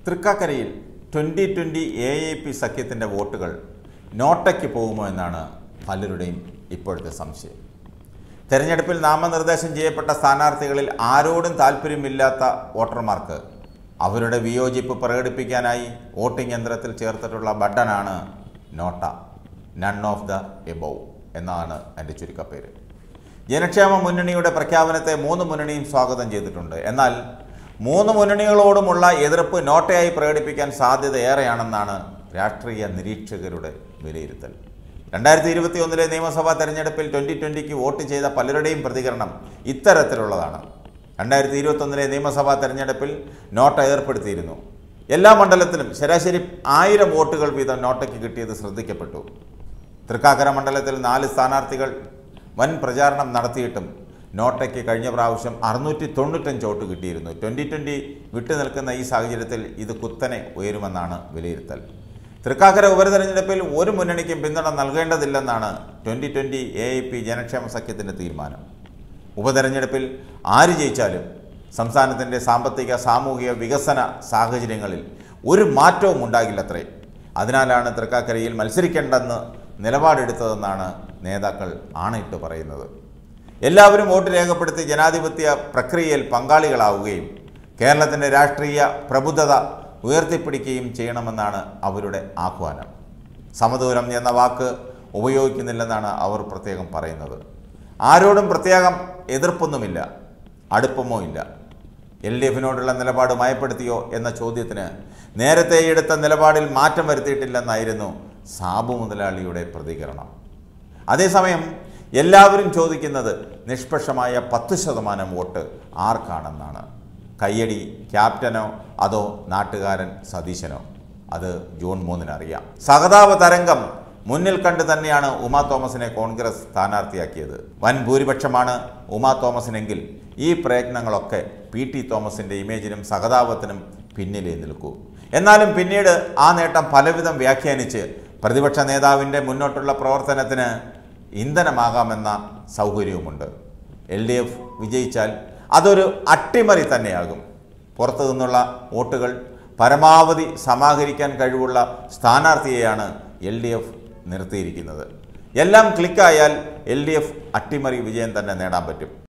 തൃക്കാക്കരയിൽ twenty twenty A A P സഖ്യത്തിൻ്റെ വോട്ടുകൾ നോട്ടയ്ക്ക് പോകുമോ എന്നാണ് പലരുടെയും ഇപ്പോഴത്തെ സംശയം തെരഞ്ഞെടുപ്പിൽ നാമനിർദ്ദേശം ചെയ്യപ്പെട്ട സ്ഥാനാർത്ഥികളിൽ ആരോടും താല്പര്യമില്ലാത്ത വോട്ടർമാർക്ക് അവരുടെ വിയോജിപ്പ് പ്രകടിപ്പിക്കാനായി വോട്ടിംഗ് യന്ത്രത്തിൽ ചേർത്തിട്ടുള്ള ബട്ടനാണ് NOTA none of the above എന്നാണ് എൻ്റെ ചുരുക്കപ്പേര് ജനക്ഷേമ മുന്നണിയുടെ പ്രഖ്യാപനത്തെ മൂന്ന് മുന്നണിയും സ്വാഗതം ചെയ്തിട്ടുണ്ട് എന്നാൽ മൂന്ന് മുന്നണികളോടുമുള്ള എതിർപ്പ് നോട്ടയായി പ്രകടിപ്പിക്കാൻ സാധ്യത ഏറെയാണെന്നാണ് രാഷ്ട്രീയ നിരീക്ഷകരുടെ വിലയിരുത്തൽ രണ്ടായിരത്തി ഇരുപത്തി ഒന്നിലെ നിയമസഭാ തെരഞ്ഞെടുപ്പിൽ ട്വൻ്റി ട്വൻ്റിക്ക് വോട്ട് ചെയ്ത പലരുടെയും പ്രതികരണം ഇത്തരത്തിലുള്ളതാണ് രണ്ടായിരത്തി ഇരുപത്തൊന്നിലെ നിയമസഭാ തെരഞ്ഞെടുപ്പിൽ നോട്ട ഏർപ്പെടുത്തിയിരുന്നു എല്ലാ മണ്ഡലത്തിലും ശരാശരി ആയിരം വോട്ടുകൾ വീതം നോട്ടയ്ക്ക് കിട്ടിയത് ശ്രദ്ധിക്കപ്പെട്ടു തൃക്കാക്കര മണ്ഡലത്തിൽ നാല് സ്ഥാനാർത്ഥികൾ വൻ പ്രചാരണം നടത്തിയിട്ടും നോട്ടയ്ക്ക് കഴിഞ്ഞ പ്രാവശ്യം അറുന്നൂറ്റി തൊണ്ണൂറ്റഞ്ച് വോട്ട് കിട്ടിയിരുന്നു ട്വൻ്റി ട്വൻ്റി വിട്ടുനിൽക്കുന്ന ഈ സാഹചര്യത്തിൽ ഇത് കുത്തനെ ഉയരുമെന്നാണ് വിലയിരുത്തൽ തൃക്കാക്കര ഉപതെരഞ്ഞെടുപ്പിൽ ഒരു മുന്നണിക്കും പിന്തുണ നൽകേണ്ടതില്ലെന്നാണ് twenty twenty A I P ജനക്ഷേമ സഖ്യത്തിൻ്റെ തീരുമാനം ഉപതെരഞ്ഞെടുപ്പിൽ ആര് ജയിച്ചാലും സംസ്ഥാനത്തിൻ്റെ സാമ്പത്തിക സാമൂഹിക വികസന സാഹചര്യങ്ങളിൽ ഒരു മാറ്റവും ഉണ്ടാകില്ലത്രേ അതിനാലാണ് തൃക്കാക്കരയിൽ മത്സരിക്കേണ്ടെന്ന് നിലപാടെടുത്തതെന്നാണ് നേതാക്കൾ ആണയിട്ട് പറയുന്നത് എല്ലാവരും വോട്ട് രേഖപ്പെടുത്തി ജനാധിപത്യ പ്രക്രിയയിൽ പങ്കാളികളാവുകയും കേരളത്തിൻ്റെ രാഷ്ട്രീയ പ്രബുദ്ധത ഉയർത്തിപ്പിടിക്കുകയും ചെയ്യണമെന്നാണ് അവരുടെ ആഹ്വാനം സമദൂരം എന്ന വാക്ക് ഉപയോഗിക്കുന്നില്ലെന്നാണ് അവർ പ്രത്യേകം പറയുന്നത് ആരോടും പ്രത്യേകം എതിർപ്പൊന്നുമില്ല അടുപ്പമോ ഇല്ല എൽ ഡി എഫിനോടുള്ള നിലപാട് മയപ്പെടുത്തിയോ എന്ന ചോദ്യത്തിന് നേരത്തെ എടുത്ത നിലപാടിൽ മാറ്റം വരുത്തിയിട്ടില്ലെന്നായിരുന്നു സാബു മുതലാളിയുടെ പ്രതികരണം അതേസമയം എല്ലാവരും ചോദിക്കുന്നത് നിഷ്പക്ഷമായ പത്ത് ശതമാനം വോട്ട് ആർക്കാണെന്നാണ് കയ്യടി ക്യാപ്റ്റനോ അതോ നാട്ടുകാരൻ സതീശനോ അത് ജൂൺ മൂന്നിന് അറിയാം സഹതാപ തരംഗം മുന്നിൽ കണ്ട് തന്നെയാണ് ഉമാ തോമസിനെ കോൺഗ്രസ് സ്ഥാനാർത്ഥിയാക്കിയത് വൻ ഭൂരിപക്ഷമാണ് ഉമാ തോമസിനെങ്കിൽ ഈ പ്രയത്നങ്ങളൊക്കെ പി ടി തോമസിൻ്റെ ഇമേജിനും സഹതാപത്തിനും പിന്നിലേ നിൽക്കൂ എന്നാലും പിന്നീട് ആ നേട്ടം പലവിധം വ്യാഖ്യാനിച്ച് പ്രതിപക്ഷ നേതാവിൻ്റെ മുന്നോട്ടുള്ള പ്രവർത്തനത്തിന് ഇന്ധനമാകാമെന്ന സൗകര്യവുമുണ്ട് എൽ ഡി എഫ് വിജയിച്ചാൽ അതൊരു അട്ടിമറി തന്നെയാകും പുറത്തു നിന്നുള്ള വോട്ടുകൾ പരമാവധി സമാഹരിക്കാൻ കഴിവുള്ള സ്ഥാനാർത്ഥിയെയാണ് എൽ ഡി എഫ് നിർത്തിയിരിക്കുന്നത് എല്ലാം ക്ലിക്കായാൽ എൽ ഡി എഫ് അട്ടിമറി വിജയം തന്നെ നേടാൻ പറ്റും